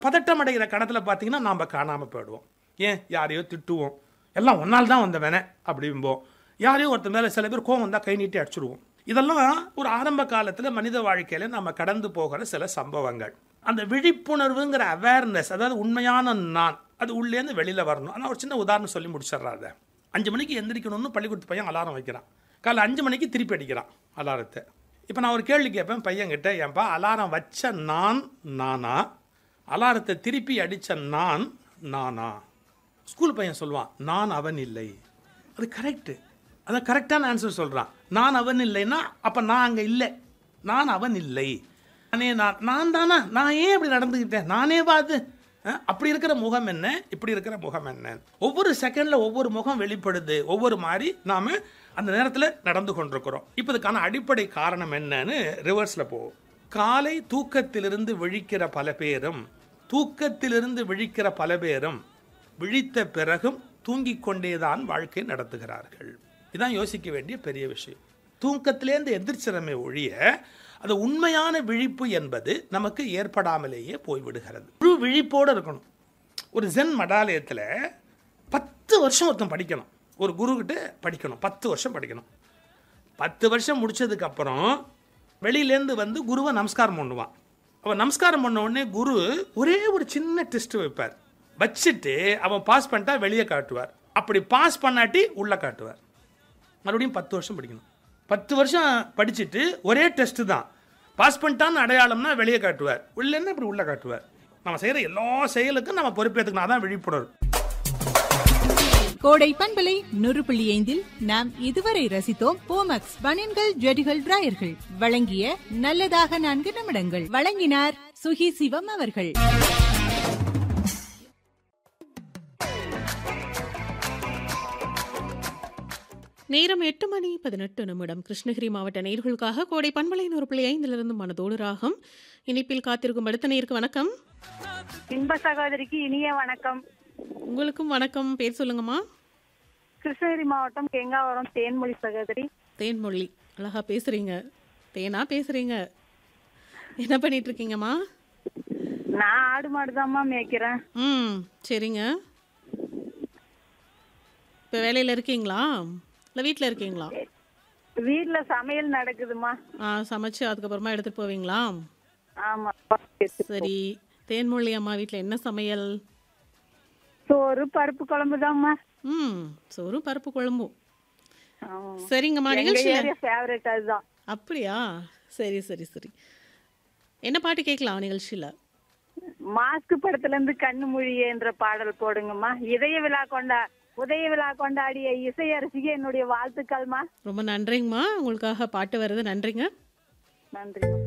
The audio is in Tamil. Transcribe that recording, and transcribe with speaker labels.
Speaker 1: பதட்டம் அடைகிற கடத்தில் பார்த்தீங்கன்னா நாம் காணாமல் போயிடுவோம் ஏன் யாரையோ திட்டுவோம் எல்லாம் ஒன்னால் தான் வந்தவனே அப்படிம்போம் யாரையோ ஒருத்தர் மேலே சில பேர் கோவம் வந்தால் கை நீட்டி அடிச்சிடுவோம் இதெல்லாம் ஒரு ஆரம்ப காலத்தில் மனித வாழ்க்கையில் நம்ம கடந்து போகிற சில சம்பவங்கள் அந்த விழிப்புணர்வுங்கிற அவேர்னஸ் அதாவது உண்மையான நான் அது உள்ளேருந்து வெளியில் வரணும் ஆனால் ஒரு சின்ன உதாரணம் சொல்லி முடிச்சிடுறாத அஞ்சு மணிக்கு எந்திரிக்கணும்னு பள்ளிக்கூடத்து பையன் அலாரம் வைக்கிறான் காலைல அஞ்சு மணிக்கு திருப்பி அடிக்கிறான் அலாரத்தை இப்போ நான் ஒரு கேள்வி கேட்பேன் பையன்கிட்ட ஏன்பா அலாரம் வச்ச நான் நானா அலாரத்தை திருப்பி அடித்த நான் நானா ஸ்கூல் பையன் சொல்லுவான் நான் அவன் இல்லை அது கரெக்டு அதான் கரெக்டான ஆன்சர் சொல்கிறான் நான் அவன் இல்லைன்னா அப்போ நான் அங்கே இல்லை நான் அவன் இல்லை நானே நான் நான் தானா நான் ஏன் இப்படி நடந்துக்கிட்டேன் நானே பார்த்து அப்படி இருக்கிற முகம் என்ன இப்படி இருக்கிற முகம் என்ன ஒவ்வொரு செகண்டில் ஒவ்வொரு முகம் வெளிப்படுது ஒவ்வொரு மாதிரி நாம் அந்த நேரத்தில் நடந்து கொண்டிருக்கிறோம் இப்போ இதுக்கான அடிப்படை காரணம் என்னன்னு ரிவர்ஸில் போவோம் காலை தூக்கத்திலிருந்து விழிக்கிற பல பேரும் தூக்கத்திலிருந்து விழிக்கிற பல பேரும் விழித்த பிறகும் தூங்கிக் கொண்டேதான் வாழ்க்கை நடத்துகிறார்கள் இதான் யோசிக்க வேண்டிய பெரிய விஷயம் தூக்கத்திலேருந்து எந்திரிச்சிறமை ஒழிய அது உண்மையான விழிப்பு என்பது நமக்கு ஏற்படாமலேயே போய்விடுகிறது முழு விழிப்போடு இருக்கணும் ஒரு ஜென் மடாலயத்தில் பத்து வருஷம் ஒருத்தன் படிக்கணும் ஒரு குருக்கிட்ட படிக்கணும் பத்து வருஷம் படிக்கணும் பத்து வருஷம் முடிச்சதுக்கப்புறம் வெளியிலேருந்து வந்து குருவை நமஸ்காரம் பண்ணுவான் அவன் நமஸ்காரம் பண்ண உடனே குரு ஒரே ஒரு சின்ன டெஸ்ட் வைப்பார் வச்சுட்டு அவன் பாஸ் பண்ணிட்டா வெளியே காட்டுவார் அப்படி பாஸ் பண்ணாட்டி உள்ளே காட்டுவார் மறுபடியும் பத்து வருஷம் படிக்கணும் பத்து வருஷம் படிச்சுட்டு ஒரே டெஸ்ட்டு தான் பாஸ் பண்ணிட்டான்னு அடையாளம்னா வெளியே காட்டுவார் உள்ளேன்னா இப்படி உள்ளே காட்டுவார் நம்ம செய்கிற எல்லா செயலுக்கும் நம்ம பொறுப்பேற்றுக்கணும் அதான் விழிப்புணர்வு
Speaker 2: கோடை பண்பலை நூறு புள்ளி ஐந்தில் நாம் இதுவரை ரசித்தோம் போமக்ஸ் பனியன்கள் ஜெடிகள் டிராயர்கள் வழங்கிய நல்லதாக நான்கு நிமிடங்கள் வழங்கினார் சுகி சிவம் அவர்கள்
Speaker 3: நேரம் எட்டு மணி பதினெட்டு நிமிடம் கிருஷ்ணகிரி மாவட்ட நேர்களுக்காக கோடை பண்பலை நூறு புள்ளி ஐந்திலிருந்து மனதோடு ராகம் இணைப்பில் காத்திருக்கும் அடுத்த நேருக்கு வணக்கம்
Speaker 4: இன்ப சகோதரிக்கு இனிய வணக்கம்
Speaker 3: உங்களுக்கும் வணக்கம் பேர் சொல்லுங்கம்மா
Speaker 4: கிருஷ்ணகிரி மாவட்டம் கெங்காவரம் தேன்மொழி சகோதரி
Speaker 3: தேன்மொழி அழகா பேசுறீங்க தேனா பேசுறீங்க என்ன பண்ணிட்டு இருக்கீங்கம்மா
Speaker 4: நான் ஆடு மாடு தான்மா மேய்க்கிறேன்
Speaker 3: ம் சரிங்க இப்போ வேலையில் இருக்கீங்களா இல்லை வீட்டில் இருக்கீங்களா
Speaker 4: வீட்ல சமையல் நடக்குதுமா
Speaker 3: ஆ சமைச்சு அதுக்கப்புறமா எடுத்துகிட்டு போவீங்களா
Speaker 4: ஆமா
Speaker 3: சரி தேன்மொழி அம்மா வீட்டில் என்ன சமையல்
Speaker 4: சோறு பருப்பு குழம்பு தான்மா
Speaker 3: ம் சோறும் பருப்பு குழம்பும்
Speaker 4: ஆமா
Speaker 3: சரிங்கம்மா
Speaker 4: எங்க
Speaker 3: நிகழ்ச்சியில்
Speaker 4: ஏரியா ஃபேவரட் அதுதான்
Speaker 3: அப்படியா சரி சரி சரி என்ன பாட்டு கேட்கலாம் நிகழ்ச்சியில்
Speaker 4: மாஸ்க் படத்துல இருந்து கண்ணு மொழியே என்ற பாடல் போடுங்கம்மா இதய விழா கொண்டா உதய விழா கொண்டாடிய இசையரசிக்கு என்னுடைய வாழ்த்துக்கள்மா
Speaker 3: ரொம்ப நன்றிங்கம்மா உங்களுக்காக பாட்டு வருது நன்றிங்க
Speaker 4: நன்றிம்மா